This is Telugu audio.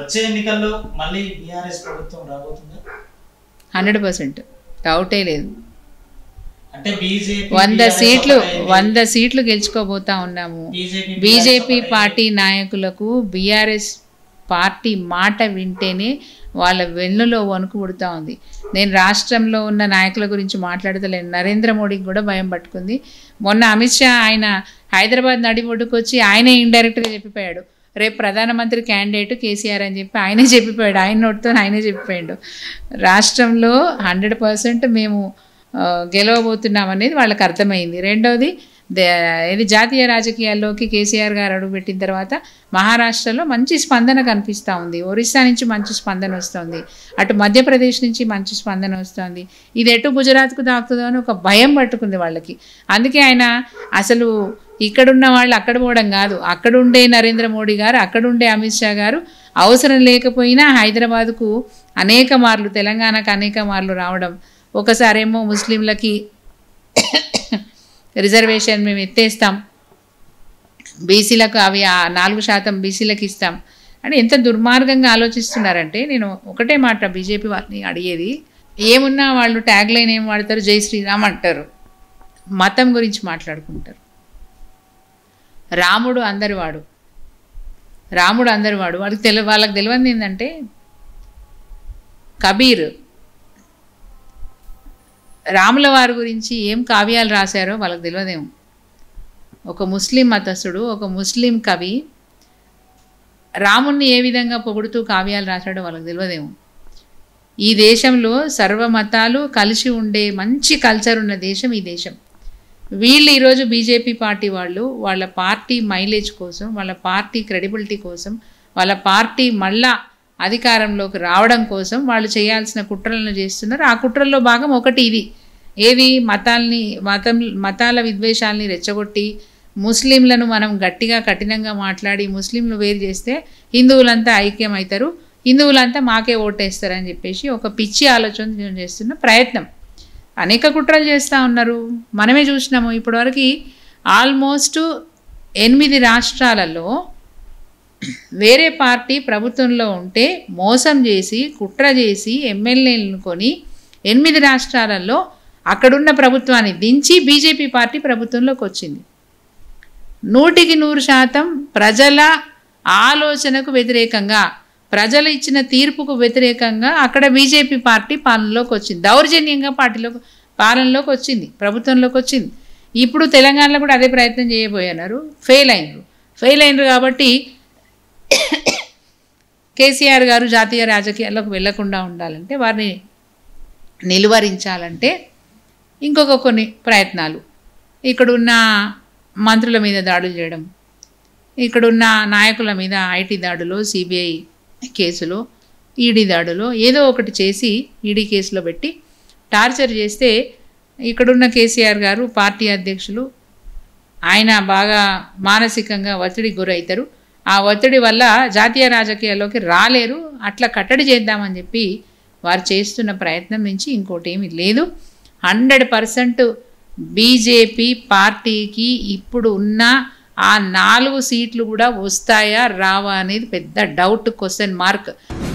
వచ్చే ఎన్నికల్లో మళ్ళీ బీఆర్ఎస్ ప్రభుత్వం రాబోతుందా హండ్రెడ్ పర్సెంట్ డౌటే లేదు అంటే బీజేపీ వంద సీట్లు వంద సీట్లు గెలుచుకోబోతా ఉన్నాము బీజేపీ బీజేపీ పార్టీ నాయకులకు బీఆర్ఎస్ పార్టీ మాట వింటేనే వాళ్ళ వెన్నులో వణుకు పుడుతూ ఉంది నేను రాష్ట్రంలో ఉన్న నాయకుల గురించి మాట్లాడతలేను నరేంద్ర మోడీకి కూడా భయం పట్టుకుంది మొన్న అమిత్ షా ఆయన హైదరాబాద్ నడిబొడ్డుకు వచ్చి ఆయనే ఇండైరెక్ట్గా చెప్పిపోయాడు రేపు ప్రధానమంత్రి క్యాండిడేట్ కేసీఆర్ అని చెప్పి ఆయనే చెప్పిపోయాడు ఆయన నోటితో ఆయనే చెప్పిపోయాడు రాష్ట్రంలో హండ్రెడ్ పర్సెంట్ మేము ఆ, గెలవబోతున్నాం అనేది వాళ్ళకి అర్థమైంది రెండవది దే- ఇది జాతీయ రాజకీయాల్లోకి కేసీఆర్ గారు అడుగుపెట్టిన తర్వాత మహారాష్ట్రలో మంచి స్పందన కనిపిస్తూ ఉంది ఒరిస్సా నుంచి మంచి స్పందన వస్తుంది అటు మధ్యప్రదేశ్ నుంచి మంచి స్పందన వస్తుంది ఇది ఎటు గుజరాత్కు తాకుతుందో అని ఒక భయం పట్టుకుంది వాళ్ళకి అందుకే ఆయన అసలు ఇక్కడున్న వాళ్ళు అక్కడ పోవడం కాదు అక్కడుండే నరేంద్ర మోడీ గారు అక్కడుండే అమిత్ షా గారు అవసరం లేకపోయినా హైదరాబాద్కు అనేక మార్లు తెలంగాణకు అనేక మార్లు రావడం ఒకసారేమో ముస్లింలకి రిజర్వేషన్ మేము ఎత్తేస్తాం బీసీలకు అవి ఆ నాలుగు శాతం బీసీలకు ఇస్తాం అని ఎంత దుర్మార్గంగా ఆలోచిస్తున్నారంటే నేను ఒకటే మాట బీజేపీ వారిని అడిగేది ఏమున్నా వాళ్ళు ట్యాగ్ లైన్ ఏం వాడతారు జై శ్రీరామ్ అంటారు మతం గురించి మాట్లాడుకుంటారు రాముడు అందరివాడు రాముడు అందరివాడు వాళ్ళకి తెలి వాళ్ళకి తెలియంది ఏంటంటే కబీర్ రాముల వారి గురించి ఏం కావ్యాలు రాశారో వాళ్ళకి తెలియదేమో ఒక ముస్లిం మతస్థుడు ఒక ముస్లిం కవి రాముణ్ణి ఏ విధంగా పొగుడుతూ కావ్యాలు రాశాడో వాళ్ళకి తెలియదేమో ఈ దేశంలో సర్వ మతాలు కలిసి ఉండే మంచి కల్చర్ ఉన్న దేశం ఈ దేశం వీళ్ళు ఈరోజు బీజేపీ పార్టీ వాళ్ళు వాళ్ళ పార్టీ మైలేజ్ కోసం వాళ్ళ పార్టీ క్రెడిబిలిటీ కోసం వాళ్ళ పార్టీ మళ్ళా అధికారంలోకి రావడం కోసం వాళ్ళు చేయాల్సిన కుట్రలను చేస్తున్నారు ఆ కుట్రల్లో భాగం ఒకటి ఇది ఏది మతాల్ని మతం మతాల విద్వేషాల్ని రెచ్చగొట్టి ముస్లింలను మనం గట్టిగా కఠినంగా మాట్లాడి ముస్లింలు వేరు చేస్తే హిందువులంతా ఐక్యమవుతారు హిందువులంతా మాకే ఓటేస్తారని చెప్పేసి ఒక పిచ్చి ఆలోచన చేస్తున్న ప్రయత్నం అనేక కుట్రలు చేస్తూ ఉన్నారు మనమే చూసినాము ఇప్పటివరకు ఆల్మోస్ట్ ఎనిమిది రాష్ట్రాలలో వేరే పార్టీ ప్రభుత్వంలో ఉంటే మోసం చేసి కుట్ర చేసి ఎమ్మెల్యేలను కొని ఎనిమిది రాష్ట్రాలలో అక్కడున్న ప్రభుత్వాన్ని దించి బీజేపీ పార్టీ ప్రభుత్వంలోకి వచ్చింది నూటికి నూరు శాతం ప్రజల ఆలోచనకు వ్యతిరేకంగా ప్రజలు ఇచ్చిన తీర్పుకు వ్యతిరేకంగా అక్కడ బీజేపీ పార్టీ పాలనలోకి వచ్చింది దౌర్జన్యంగా పార్టీలో పాలనలోకి వచ్చింది ప్రభుత్వంలోకి వచ్చింది ఇప్పుడు తెలంగాణలో కూడా అదే ప్రయత్నం చేయబోతున్నారు ఫెయిల్ అయినరు ఫెయిల్ అయినరు కాబట్టి కేసీఆర్ గారు జాతీయ రాజకీయాల్లోకి వెళ్లకుండా ఉండాలంటే వారిని నిలువరించాలంటే ఇంకొక కొన్ని ప్రయత్నాలు ఇక్కడున్న మంత్రుల మీద దాడులు చేయడం ఇక్కడున్న నాయకుల మీద ఐటీ దాడులు సిబిఐ కేసులో ఈడీ దాడులో ఏదో ఒకటి చేసి ఈడీ కేసులో పెట్టి టార్చర్ చేస్తే ఇక్కడున్న కేసీఆర్ గారు పార్టీ అధ్యక్షులు ఆయన బాగా మానసికంగా ఒత్తిడికి గురవుతారు ఆ ఒత్తిడి వల్ల జాతీయ రాజకీయాల్లోకి రాలేరు అట్లా కట్టడి చేద్దామని చెప్పి వారు చేస్తున్న ప్రయత్నం నుంచి ఇంకోటి ఏమీ లేదు హండ్రెడ్ పర్సెంట్ బీజేపీ పార్టీకి ఇప్పుడు ఉన్న ఆ నాలుగు సీట్లు కూడా వస్తాయా రావా అనేది పెద్ద డౌట్ క్వశ్చన్ మార్క్